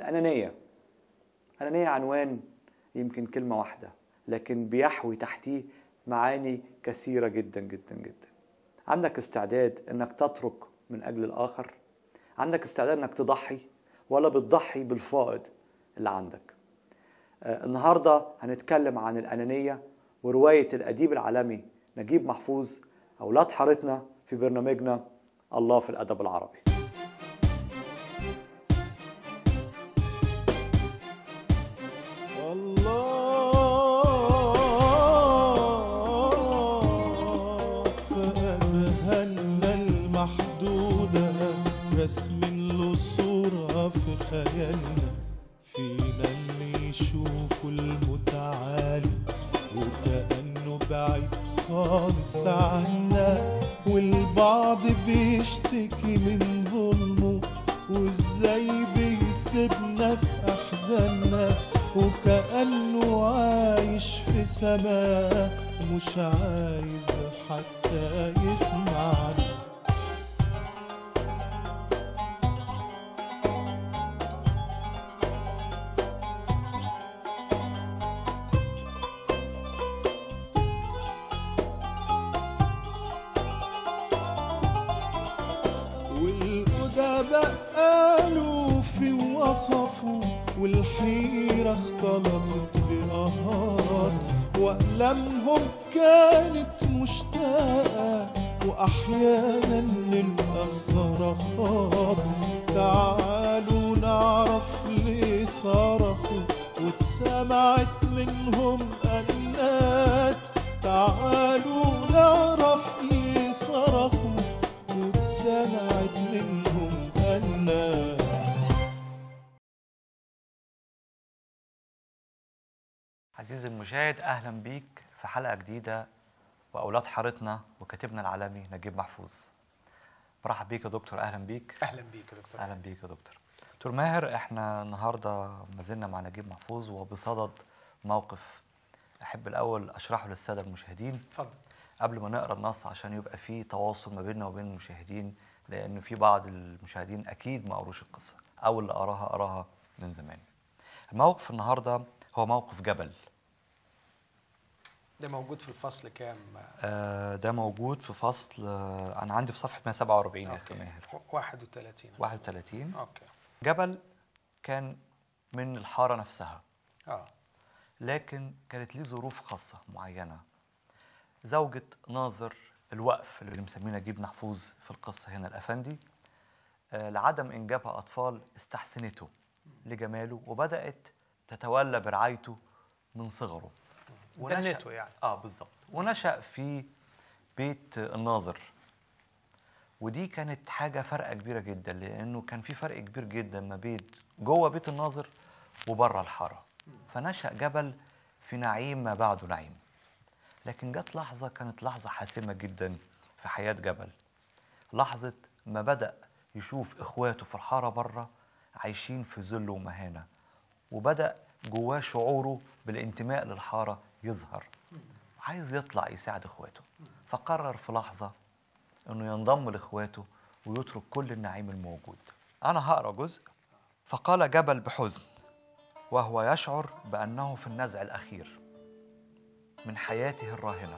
الأنانية أنانية عنوان يمكن كلمة واحدة لكن بيحوي تحتيه معاني كثيرة جدا جدا جدا عندك استعداد انك تترك من اجل الاخر عندك استعداد انك تضحي ولا بتضحي بالفائض اللي عندك آه، النهارده هنتكلم عن الانانيه وروايه الاديب العالمي نجيب محفوظ اولاد حارتنا في برنامجنا الله في الادب العربي الله فأذهلنا المحدودة رسم له صورة في خيالنا فينا اللي يشوف المتعالي وكأنه بعيد خالص عنا والبعض بيشتكي من ظلمه وازاي بيسيبنا في احزاننا وكأنه عايش في سماء مش عايز حتى يسمعنا والأدباء قالوا في وصفوا والحيرة اختلطت بقهات وأقلامهم كانت مشتاقة وأحيانا نلقى الصرخات تعالوا نعرف ليه صرخوا واتسمعت منهم أنات تعالوا نعرف ليه صرخوا واتسمعت منهم أنات عزيزي المشاهد اهلا بيك في حلقه جديده واولاد حارتنا وكاتبنا العالمي نجيب محفوظ برحب بيك يا دكتور اهلا بيك اهلا بيك يا دكتور اهلا بيك يا دكتور دكتور ماهر احنا النهارده ما زلنا مع نجيب محفوظ وبصدد موقف احب الاول اشرحه للساده المشاهدين اتفضل قبل ما نقرا النص عشان يبقى في تواصل ما بيننا وبين المشاهدين لان في بعض المشاهدين اكيد ما قروش القصه او اللي قراها قراها من زمان الموقف النهارده هو موقف جبل ده موجود في الفصل كام آه، ده موجود في فصل آه، انا عندي في صفحه 147 يا اخي ماهر 31 31 اوكي جبل كان من الحاره نفسها اه لكن كانت ليه ظروف خاصة معينة زوجة ناظر الوقف اللي مسميه نجيب محفوظ في القصة هنا الأفندي آه، لعدم إنجابها أطفال استحسنته لجماله وبدأت تتولى برعايته من صغره ونشأ- دنته يعني اه بالظبط ونشأ في بيت الناظر ودي كانت حاجة فرقة كبيرة جدا لأنه كان في فرق كبير جدا ما بين جوه بيت الناظر وبره الحارة فنشأ جبل في نعيم ما بعده نعيم لكن جت لحظة كانت لحظة حاسمة جدا في حياة جبل لحظة ما بدأ يشوف إخواته في الحارة بره عايشين في ذل ومهانة وبدأ جواه شعوره بالانتماء للحارة يظهر عايز يطلع يساعد إخواته فقرر في لحظة إنه ينضم لإخواته ويترك كل النعيم الموجود أنا هقرأ جزء فقال جبل بحزن وهو يشعر بأنه في النزع الأخير من حياته الراهنة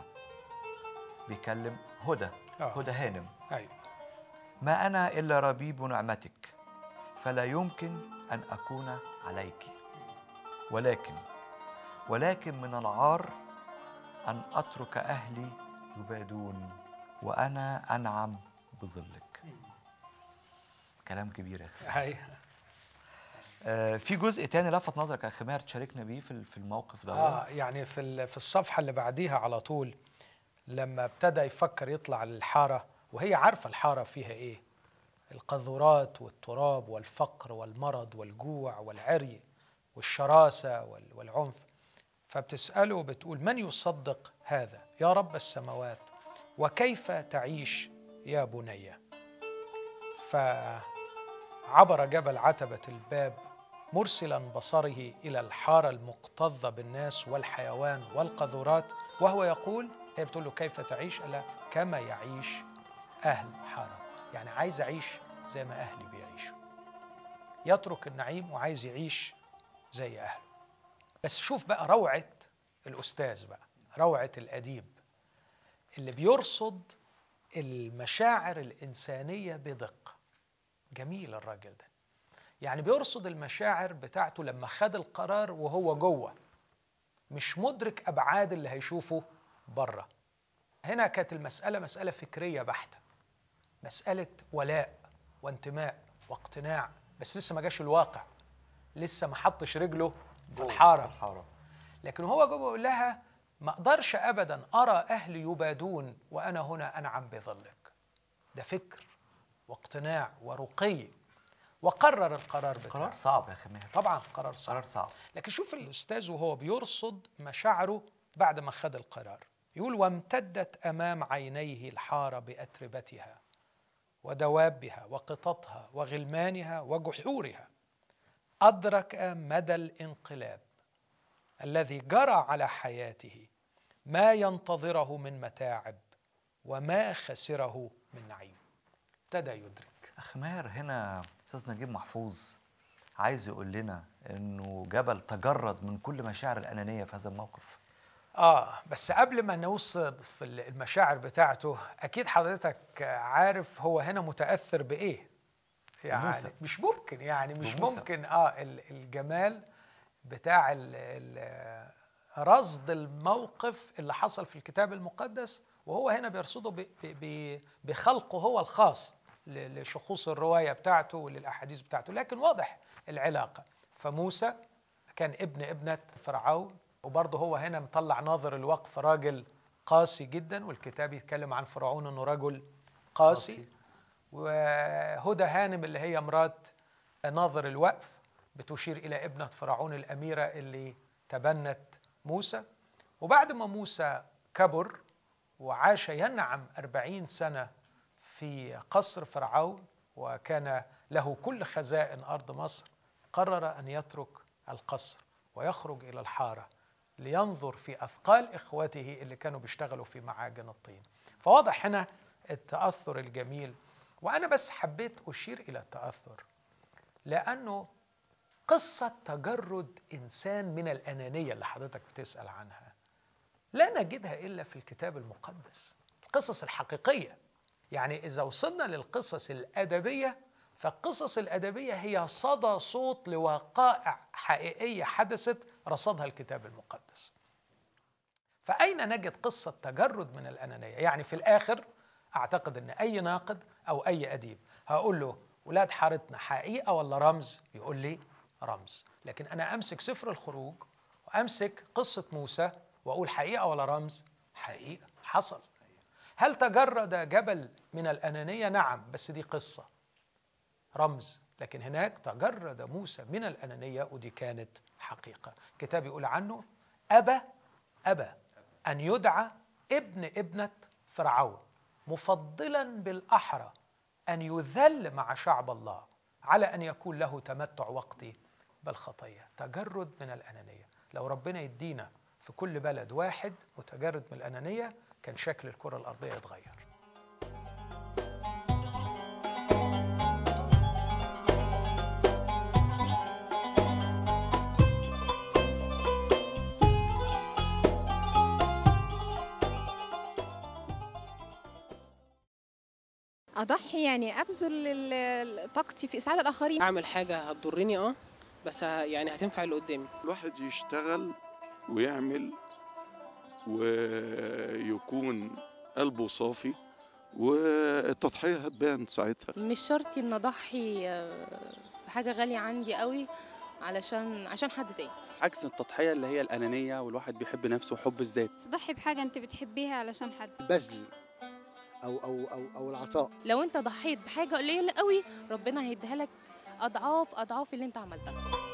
بيكلم هدى آه. هدى هانم ايوه ما أنا إلا ربيب نعمتك فلا يمكن أن أكون عليك ولكن ولكن من العار أن أترك أهلي يبادون وأنا أنعم بظلك كلام كبير يا أخي ايوه آه في جزء تاني لفت نظرك يا أخي ماهر تشاركنا بيه في في الموقف ده اه يعني في ال- في الصفحه اللي بعديها على طول لما ابتدى يفكر يطلع للحاره وهي عارفه الحاره فيها ايه القاذورات والتراب والفقر والمرض والجوع والعري والشراسه وال- والعنف فبتساله بتقول من يصدق هذا يا رب السماوات وكيف تعيش يا بني فعبر جبل عتبه الباب مرسلا بصره الى الحاره المكتظه بالناس والحيوان والقاذورات وهو يقول هي بتقول له كيف تعيش؟ قال لها كما يعيش اهل حاره يعني عايز اعيش زي ما اهلي بيعيشوا يترك النعيم وعايز يعيش زي اهله بس شوف بقى روعه الاستاذ بقى روعه الاديب اللي بيرصد المشاعر الانسانيه بدقه جميل الراجل ده يعني بيرصد المشاعر بتاعته لما خد القرار وهو جوه مش مدرك ابعاد اللي هيشوفه بره هنا كانت المساله مساله فكريه بحته مساله ولاء وانتماء واقتناع بس لسه ما جاش الواقع لسه ما حطش رجله في الحاره الحاره لكن هو جوه بيقول لها ما اقدرش ابدا ارى اهلي يبادون وانا هنا انعم بظلك ده فكر واقتناع ورقي وقرر القرار بتاعه قرار صعب يا خمير طبعا قرار صعب قرار صعب لكن شوف الاستاذ وهو بيرصد مشاعره بعد ما خد القرار يقول وامتدت امام عينيه الحاره باتربتها ودوابها وقططها وغلمانها وجحورها ادرك مدى الانقلاب الذي جرى على حياته ما ينتظره من متاعب وما خسره من نعيم ابتدى يدرك خمار هنا استاذ نجيب محفوظ عايز يقول لنا انه جبل تجرد من كل مشاعر الانانيه في هذا الموقف اه بس قبل ما نوصل في المشاعر بتاعته اكيد حضرتك عارف هو هنا متاثر بايه يعني بموسى. مش ممكن يعني مش بموسى. ممكن اه ال- الجمال بتاع ال- ال- رصد الموقف اللي حصل في الكتاب المقدس وهو هنا بيرصده ب- ب- ب- بخلقه هو الخاص ل- لشخوص الروايه بتاعته وللاحاديث بتاعته لكن واضح العلاقه فموسى كان ابن ابنه فرعون وبرضه هو هنا مطلع ناظر الوقف راجل قاسي جدا والكتاب يتكلم عن فرعون انه رجل قاسي قاسي. وهدى هانم اللي هي مرات ناظر الوقف بتشير إلى ابنة فرعون الأميرة اللي تبنت موسى وبعد ما موسى كبر وعاش ينعم أربعين سنة في قصر فرعون وكان له كل خزائن أرض مصر قرر أن يترك القصر ويخرج إلى الحارة لينظر في أثقال إخوته اللي كانوا بيشتغلوا في معاجن الطين فواضح هنا التأثر الجميل وأنا بس حبيت أشير إلى التأثر لأنه قصة تجرد إنسان من الأنانية اللي حضرتك بتسأل عنها لا نجدها إلا في الكتاب المقدس القصص الحقيقية يعني إذا وصلنا للقصص الأدبية فالقصص الأدبية هي صدى صوت لوقائع حقيقية حدثت رصدها الكتاب المقدس فأين نجد قصة تجرد من الأنانية يعني في الآخر أعتقد أن أي ناقد أو أي أديب هقول له ولاد حارتنا حقيقة ولا رمز يقول لي رمز لكن أنا أمسك سفر الخروج وأمسك قصة موسى وأقول حقيقة ولا رمز حقيقة حصل هل تجرد جبل من الأنانية نعم بس دي قصة رمز لكن هناك تجرد موسى من الأنانية ودي كانت حقيقة كتاب يقول عنه أبى أبى أن يدعى ابن ابنة فرعون مفضلا بالأحرى أن يذل مع شعب الله على أن يكون له تمتع وقتي بالخطية تجرد من الأنانية لو ربنا يدينا في كل بلد واحد متجرد من الأنانية كان شكل الكرة الأرضية يتغير اضحي يعني ابذل ال- ال- طاقتي في اسعاد الاخرين اعمل حاجه هتضرني اه بس ه- يعني هتنفع اللي قدامي الواحد يشتغل ويعمل ويكون قلبه صافي والتضحية هتبان ساعتها مش شرط ان اضحي آه، بحاجه غاليه عندي قوي علشان عشان حد تاني عكس التضحية اللي هي الأنانية والواحد بيحب نفسه وحب الذات تضحي بحاجة انت بتحبيها علشان حد البذل او او او او العطاء لو انت ضحيت بحاجه قليله قوي ربنا هيديها لك اضعاف اضعاف اللي انت عملتها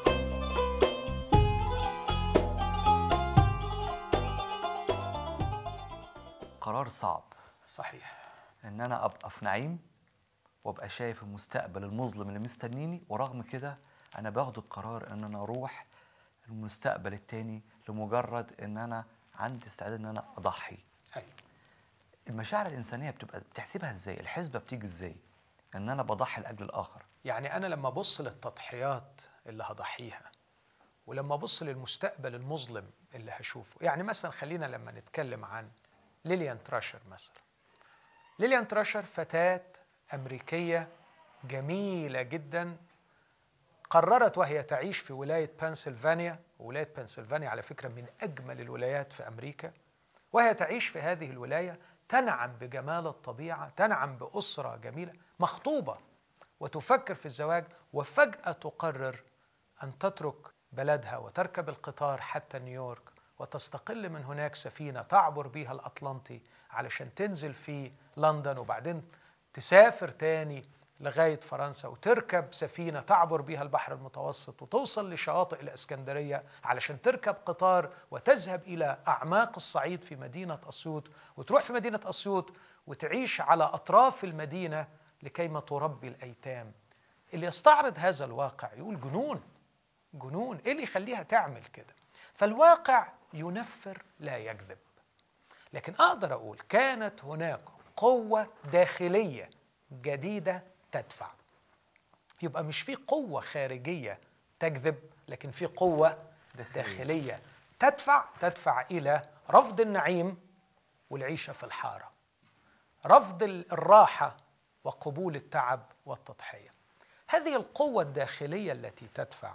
قرار صعب صحيح ان انا ابقى في نعيم وابقى شايف المستقبل المظلم اللي مستنيني ورغم كده انا باخد القرار ان انا اروح المستقبل التاني لمجرد ان انا عندي استعداد ان انا اضحي أيوة. المشاعر الانسانيه بتبقى بتحسبها ازاي الحسبه بتيجي ازاي ان انا بضحي لاجل الاخر يعني أنا لما أبص للتضحيات اللي هضحيها ولما أبص للمستقبل المظلم اللي هشوفه يعني مثلا خلينا لما نتكلم عن ليليان تراشر مثلا ليليان تراشر فتاة أمريكية جميلة جدا قررت وهي تعيش في ولاية بنسلفانيا ولاية بنسلفانيا على فكرة من أجمل الولايات في أمريكا وهي تعيش في هذه الولاية تنعم بجمال الطبيعة تنعم بأسرة جميلة مخطوبة وتفكر في الزواج وفجأة تقرر أن تترك بلدها وتركب القطار حتى نيويورك وتستقل من هناك سفينة تعبر بها الأطلنطي علشان تنزل في لندن وبعدين تسافر تاني لغاية فرنسا وتركب سفينة تعبر بها البحر المتوسط وتوصل لشواطئ الإسكندرية علشان تركب قطار وتذهب إلى أعماق الصعيد في مدينة أسيوط وتروح في مدينة أسيوط وتعيش على أطراف المدينة لكيما تربي الأيتام اللي يستعرض هذا الواقع يقول جنون جنون إيه اللي يخليها تعمل كده فالواقع ينفر لا يكذب لكن أقدر أقول كانت هناك قوة داخلية جديدة تدفع يبقى مش في قوة خارجية تكذب لكن في قوة داخلية. داخلية تدفع تدفع إلى رفض النعيم والعيشة في الحارة رفض ال- الراحة وقبول التعب والتضحية هذه القوة الداخلية التي تدفع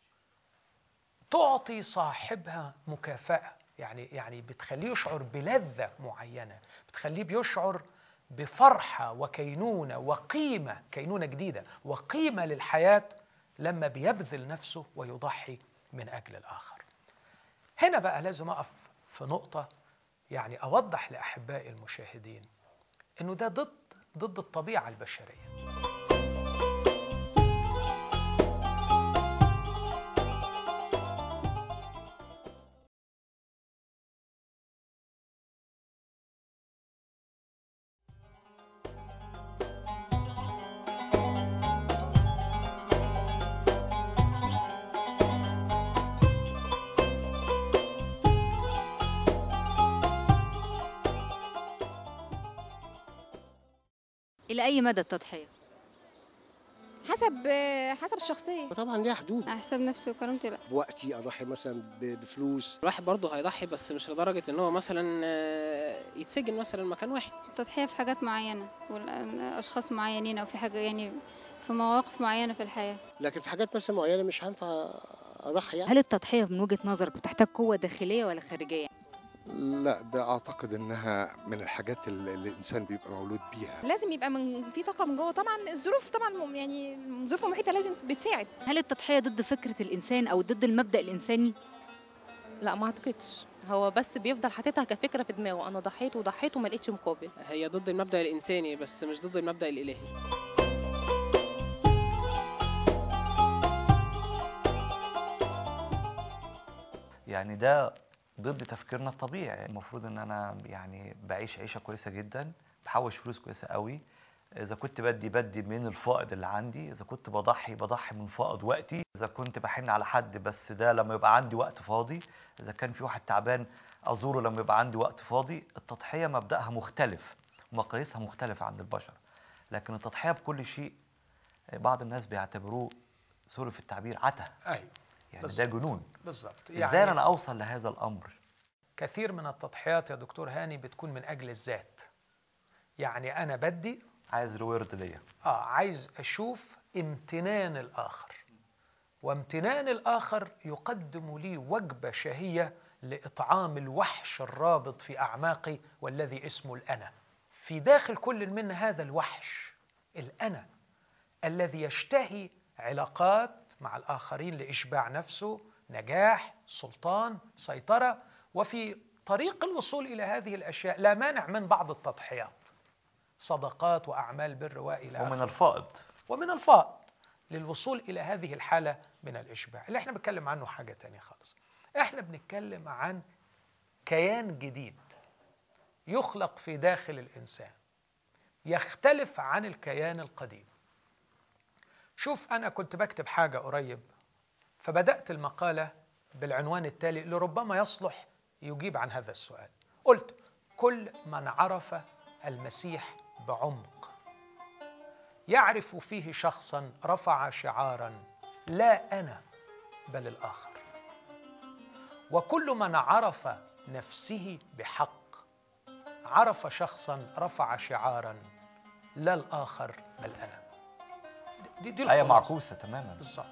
تعطي صاحبها مكافأة يعني يعني بتخليه يشعر بلذة معينة بتخليه بيشعر بفرحة وكينونة وقيمة كينونة جديدة وقيمة للحياة لما بيبذل نفسه ويضحي من أجل الآخر هنا بقى لازم أقف في نقطة يعني أوضح لأحبائي المشاهدين إنه ده ضد ضد الطبيعة البشرية إلى أي مدى التضحية؟ حسب حسب الشخصيه طبعا ليها حدود احسب نفسي وكرامتي لا بوقتي اضحي مثلا ب- بفلوس الواحد برضه هيضحي بس مش لدرجة إن هو مثلا آه، يتسجن مثلا مكان واحد التضحية في حاجات معينة والأشخاص معينين أو في حاجة يعني في مواقف معينة في الحياة لكن في حاجات مثلا معينه مش هينفع اضحي يعني هل التضحية من وجهة نظرك بتحتاج قوة داخلية ولا خارجية؟ لا ده اعتقد انها من الحاجات اللي الانسان بيبقى مولود بيها لازم يبقى من في طاقه من جوه طبعا الظروف طبعا م- يعني الظروف المحيطه لازم بتساعد هل التضحية ضد فكرة الإنسان أو ضد المبدأ الإنساني؟ لا ما اعتقدش هو بس بيفضل حاططها كفكره في دماغه انا ضحيت وضحيت وما لقيتش مقابل هي ضد المبدأ الإنساني بس مش ضد المبدأ الإلهي يعني ده ضد تفكيرنا الطبيعي المفروض ان انا يعني بعيش عيشه كويسه جدا بحوش فلوس كويسه قوي اذا كنت بدي بدي من الفائض اللي عندي اذا كنت بضحي بضحي من فائض وقتي اذا كنت بحن على حد بس ده لما يبقى عندي وقت فاضي اذا كان في واحد تعبان ازوره لما يبقى عندي وقت فاضي التضحيه مبداها مختلف ومقاييسها مختلفه عند البشر لكن التضحيه بكل شيء بعض الناس بيعتبروه سوري في التعبير عته أيوه يعني ده بالظبط. جنون بالظبط ازاي انا اوصل لهذا الامر كثير من التضحيات يا دكتور هاني بتكون من أجل الذات يعني أنا بدي عايز ريورد ليا آه عايز أشوف امتنان الآخر وامتنان الآخر يقدم لي وجبة شهية لإطعام الوحش الرابط في أعماقي والذي اسمه الأنا في داخل كل منا هذا الوحش الأنا الذي يشتهي علاقات مع الآخرين لإشباع نفسه نجاح سلطان سيطرة وفي طريق الوصول إلى هذه الأشياء لا مانع من بعض التضحيات صدقات وأعمال بر وإلى ومن آخره. الفائض ومن الفائض للوصول إلى هذه الحالة من الإشباع اللي احنا بنتكلم عنه حاجة تانية خالص احنا بنتكلم عن كيان جديد يخلق في داخل الإنسان يختلف عن الكيان القديم شوف أنا كنت بكتب حاجة قريب فبدأت المقالة بالعنوان التالي لربما يصلح يجيب عن هذا السؤال قلت كل من عرف المسيح بعمق يعرف فيه شخصا رفع شعارا لا انا بل الاخر وكل من عرف نفسه بحق عرف شخصا رفع شعارا لا الاخر بل انا دي, دي آية الخلاصة. معكوسة تماما بالظبط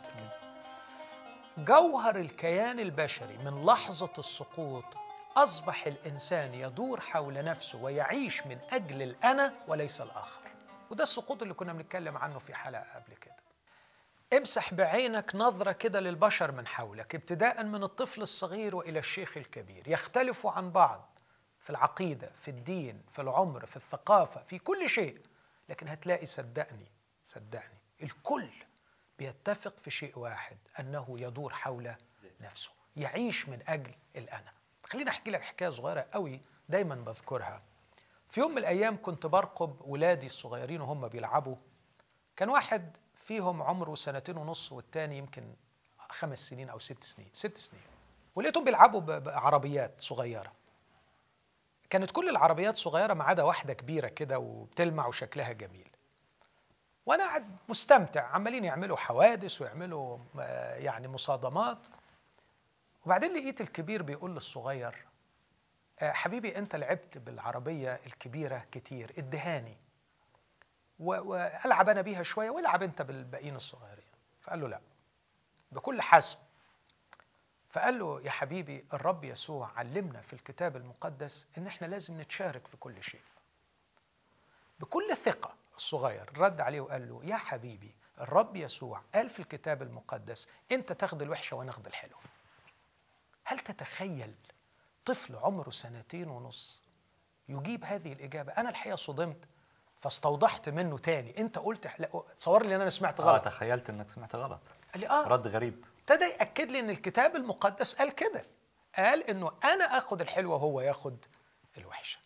جوهر الكيان البشري من لحظة السقوط أصبح الإنسان يدور حول نفسه ويعيش من أجل الأنا وليس الآخر وده السقوط اللي كنا بنتكلم عنه في حلقة قبل كده امسح بعينك نظرة كده للبشر من حولك ابتداء من الطفل الصغير وإلى الشيخ الكبير يختلفوا عن بعض في العقيدة في الدين في العمر في الثقافة في كل شيء لكن هتلاقي صدقني صدقني الكل بيتفق في شيء واحد أنه يدور حول نفسه يعيش من أجل الأنا خليني أحكي لك حكاية صغيرة قوي دايما بذكرها في يوم من الأيام كنت برقب ولادي الصغيرين وهم بيلعبوا كان واحد فيهم عمره سنتين ونص والتاني يمكن خمس سنين أو ست سنين ست سنين ولقيتهم بيلعبوا ب- بعربيات صغيرة كانت كل العربيات صغيرة ما عدا واحدة كبيرة كده وبتلمع وشكلها جميل وانا قاعد مستمتع عمالين يعملوا حوادث ويعملوا آه، يعني مصادمات وبعدين لقيت الكبير بيقول للصغير آه، حبيبي انت لعبت بالعربيه الكبيره كتير ادهاني و- والعب انا بيها شويه والعب انت بالباقيين الصغيرين فقال له لا بكل حسم فقال له يا حبيبي الرب يسوع علمنا في الكتاب المقدس ان احنا لازم نتشارك في كل شيء بكل ثقة الصغير رد عليه وقال له يا حبيبي الرب يسوع قال في الكتاب المقدس انت تاخد الوحشة وانا اخد الحلو هل تتخيل طفل عمره سنتين ونص يجيب هذه الإجابة أنا الحقيقة صدمت فاستوضحت منه تاني انت قلت لا تصور لي ان انا سمعت اه غلط تخيلت انك سمعت غلط قال لي اه رد غريب ابتدى ياكد لي ان الكتاب المقدس قال كده قال انه انا اخد الحلوه وهو ياخد الوحشه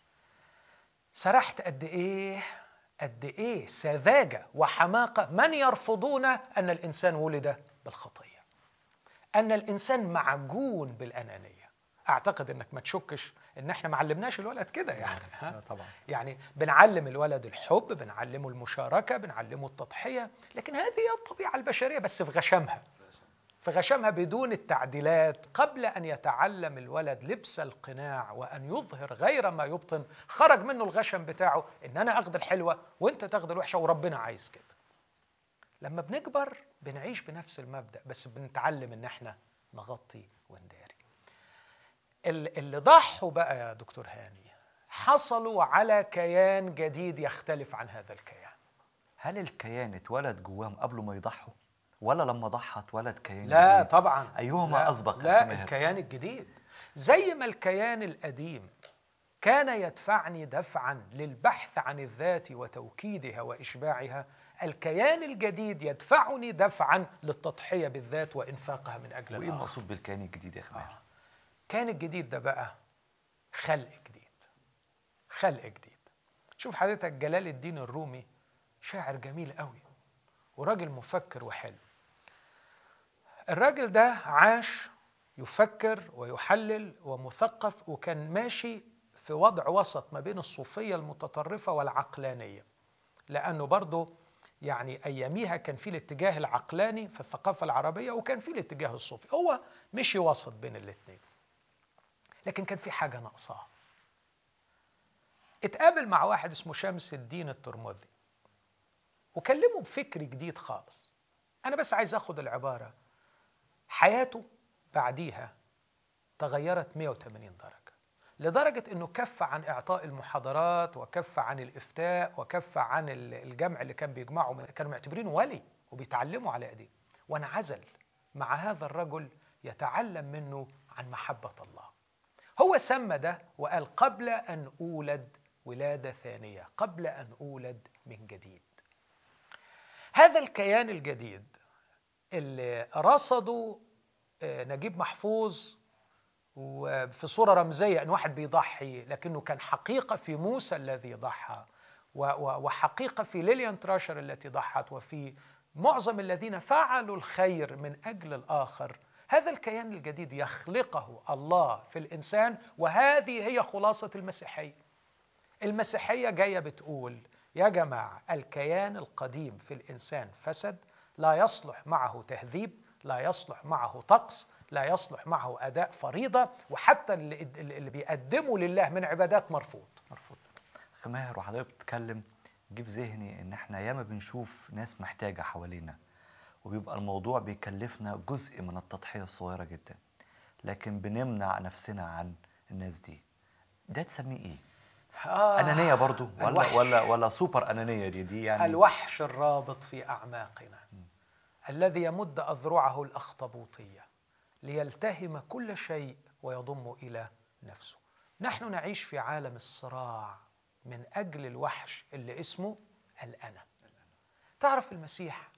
سرحت قد ايه قد ايه سذاجه وحماقه من يرفضون ان الانسان ولد بالخطيه ان الانسان معجون بالانانيه اعتقد انك ما تشكش ان احنا ما علمناش الولد كده يعني ها؟ طبعا يعني بنعلم الولد الحب بنعلمه المشاركه بنعلمه التضحيه لكن هذه هي الطبيعه البشريه بس في غشامها في غشامها بدون التعديلات قبل ان يتعلم الولد لبس القناع وان يظهر غير ما يبطن خرج منه الغشم بتاعه ان انا اخد الحلوه وانت تاخد الوحشه وربنا عايز كده لما بنكبر بنعيش بنفس المبدا بس بنتعلم ان احنا نغطي ونداري ال- اللي ضحوا بقى يا دكتور هاني حصلوا على كيان جديد يختلف عن هذا الكيان هل الكيان اتولد جواهم قبل ما يضحوا ولا لما ضحى اتولد كيان لا جديد؟ طبعا ايهما لا اسبق يا لا أخي ماهر؟ الكيان الجديد زي ما الكيان القديم كان يدفعني دفعا للبحث عن الذات وتوكيدها واشباعها الكيان الجديد يدفعني دفعا للتضحيه بالذات وانفاقها من اجل وايه الاخر المقصود بالكيان الجديد يا اخي ماهر؟ كان الجديد ده بقى خلق جديد خلق جديد شوف حضرتك جلال الدين الرومي شاعر جميل قوي وراجل مفكر وحلو الراجل ده عاش يفكر ويحلل ومثقف وكان ماشي في وضع وسط ما بين الصوفية المتطرفة والعقلانية لأنه برضه يعني أياميها كان في الاتجاه العقلاني في الثقافة العربية وكان في الاتجاه الصوفي هو مشي وسط بين الاثنين لكن كان في حاجة ناقصاه اتقابل مع واحد اسمه شمس الدين الترمذي وكلمه بفكر جديد خالص أنا بس عايز أخد العبارة حياته بعديها تغيرت 180 درجة لدرجة أنه كف عن إعطاء المحاضرات وكف عن الإفتاء وكف عن ال- الجمع اللي كان بيجمعه من- كانوا معتبرينه ولي وبيتعلموا على أيديه وانعزل مع هذا الرجل يتعلم منه عن محبة الله هو سمى ده وقال قبل أن أولد ولادة ثانية قبل أن أولد من جديد هذا الكيان الجديد اللي رصدوا آه، نجيب محفوظ وفي صورة رمزية أن واحد بيضحي لكنه كان حقيقة في موسى الذي ضحى و- و- وحقيقة في ليليان تراشر التي ضحت وفي معظم الذين فعلوا الخير من أجل الآخر هذا الكيان الجديد يخلقه الله في الإنسان وهذه هي خلاصة المسيحية المسيحية جاية بتقول يا جماعة الكيان القديم في الإنسان فسد لا يصلح معه تهذيب لا يصلح معه طقس لا يصلح معه أداء فريضة وحتى اللي, اللي بيقدمه لله من عبادات مرفوض مرفوض أخي ماهر وحضرتك بتتكلم جه في ذهني ان احنا ياما بنشوف ناس محتاجه حوالينا وبيبقى الموضوع بيكلفنا جزء من التضحيه الصغيره جدا لكن بنمنع نفسنا عن الناس دي ده تسميه ايه آه انانيه برضو ولا الوحش. ولا ولا سوبر انانيه دي دي يعني الوحش الرابط في أعماقنا الذي يمد أذرعه الأخطبوطية ليلتهم كل شيء ويضم إلى نفسه نحن نعيش في عالم الصراع من أجل الوحش اللي اسمه الأنا تعرف المسيح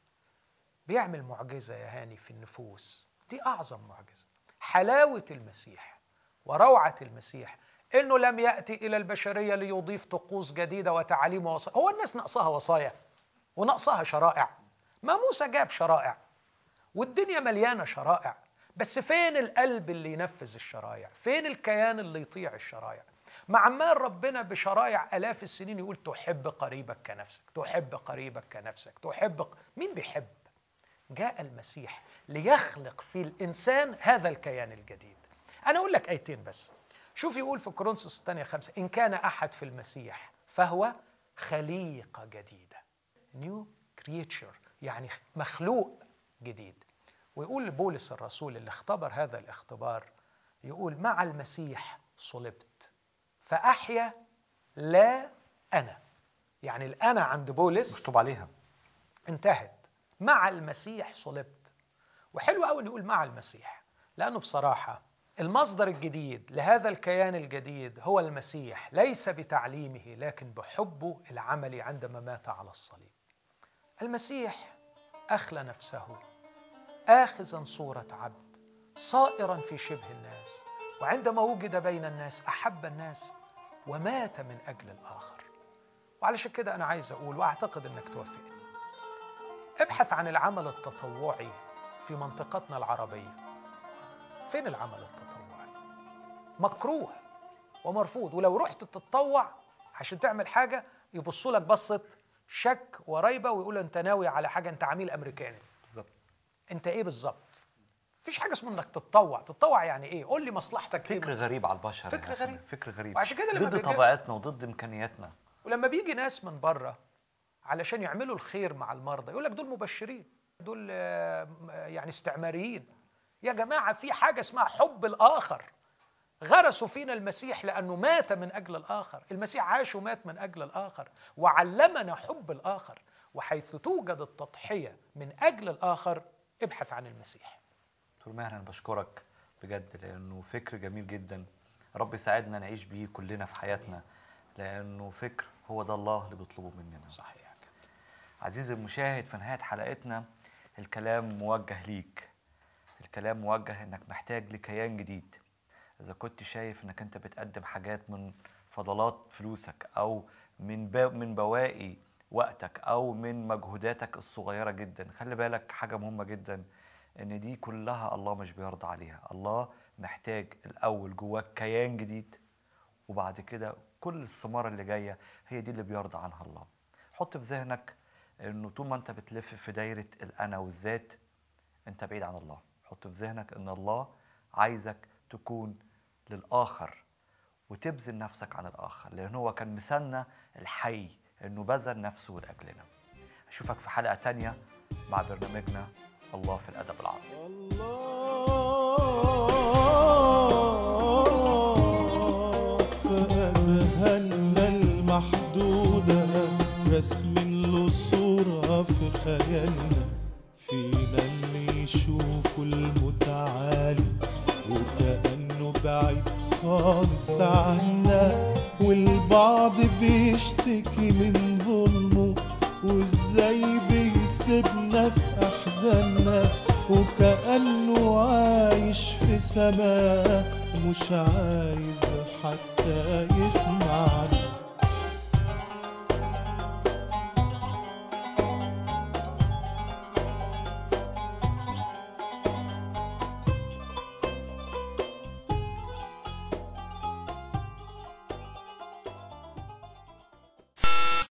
بيعمل معجزة يا هاني في النفوس دي أعظم معجزة حلاوة المسيح وروعة المسيح إنه لم يأتي إلى البشرية ليضيف طقوس جديدة وتعاليم ووصايا هو الناس ناقصها وصايا وناقصها شرائع ما موسى جاب شرائع والدنيا مليانة شرائع بس فين القلب اللي ينفذ الشرائع فين الكيان اللي يطيع الشرائع مع عمال ربنا بشرائع آلاف السنين يقول تحب قريبك كنفسك تحب قريبك كنفسك تحب ق... مين بيحب جاء المسيح ليخلق في الإنسان هذا الكيان الجديد أنا أقول لك آيتين بس شوف يقول في كورنثوس الثانية خمسة إن كان أحد في المسيح فهو خليقة جديدة نيو كريتشر يعني مخلوق جديد ويقول بولس الرسول اللي اختبر هذا الاختبار يقول مع المسيح صلبت فأحيا لا أنا يعني الأنا عند بولس مكتوب عليها انتهت مع المسيح صلبت وحلو قوي نقول مع المسيح لأنه بصراحة المصدر الجديد لهذا الكيان الجديد هو المسيح ليس بتعليمه لكن بحبه العملي عندما مات على الصليب المسيح أخلى نفسه آخذا صورة عبد صائرا في شبه الناس وعندما وجد بين الناس أحب الناس ومات من أجل الآخر وعلشان كده أنا عايز أقول وأعتقد أنك توافقني ابحث عن العمل التطوعي في منطقتنا العربية فين العمل التطوعي؟ مكروه ومرفوض ولو رحت تتطوع عشان تعمل حاجة يبصوا لك بصة شك وريبة ويقولوا أنت ناوي على حاجة أنت عميل أمريكاني بالظبط أنت إيه بالظبط؟ مفيش حاجة اسمها إنك تتطوع، تتطوع يعني إيه؟ قول لي مصلحتك إيه فكر غريب على البشر يا فكر هاشم، غريب. فكر غريب وعشان كده لما ضد بيجي- طبيعتنا وضد امكانياتنا ولما بيجي ناس من بره علشان يعملوا الخير مع المرضى يقول لك دول مبشرين دول آه، م- يعني استعماريين يا جماعة في حاجة اسمها حب الآخر غرسوا فينا المسيح لأنه مات من أجل الآخر المسيح عاش ومات من أجل الآخر وعلمنا حب الآخر وحيث توجد التضحية من أجل الآخر ابحث عن المسيح دكتور ماهر انا بشكرك بجد لانه فكر جميل جدا رب يساعدنا نعيش بيه كلنا في حياتنا لانه فكر هو ده الله اللي بيطلبه مننا صحيح كده عزيزي المشاهد في نهايه حلقتنا الكلام موجه ليك الكلام موجه انك محتاج لكيان جديد اذا كنت شايف انك انت بتقدم حاجات من فضلات فلوسك او من با من بواقي وقتك او من مجهوداتك الصغيره جدا خلي بالك حاجه مهمه جدا ان دي كلها الله مش بيرضى عليها الله محتاج الاول جواك كيان جديد وبعد كده كل الثمار اللي جايه هي دي اللي بيرضى عنها الله حط في ذهنك انه طول ما انت بتلف في دايره الانا والذات انت بعيد عن الله حط في ذهنك ان الله عايزك تكون للاخر وتبذل نفسك عن الاخر لان هو كان مثالنا الحي انه بذل نفسه لاجلنا اشوفك في حلقه تانية مع برنامجنا الله في الادب العربي فأذهلنا المحدودة رسم له صورة في خيالنا فينا اللي يشوف المتعالي وكأنه بعيد خالص عنا والبعض بيشتكي من ظلمه وازاي بيسيبنا في احزاننا وكأنه عايش في سماء مش عايز حتى يسمعنا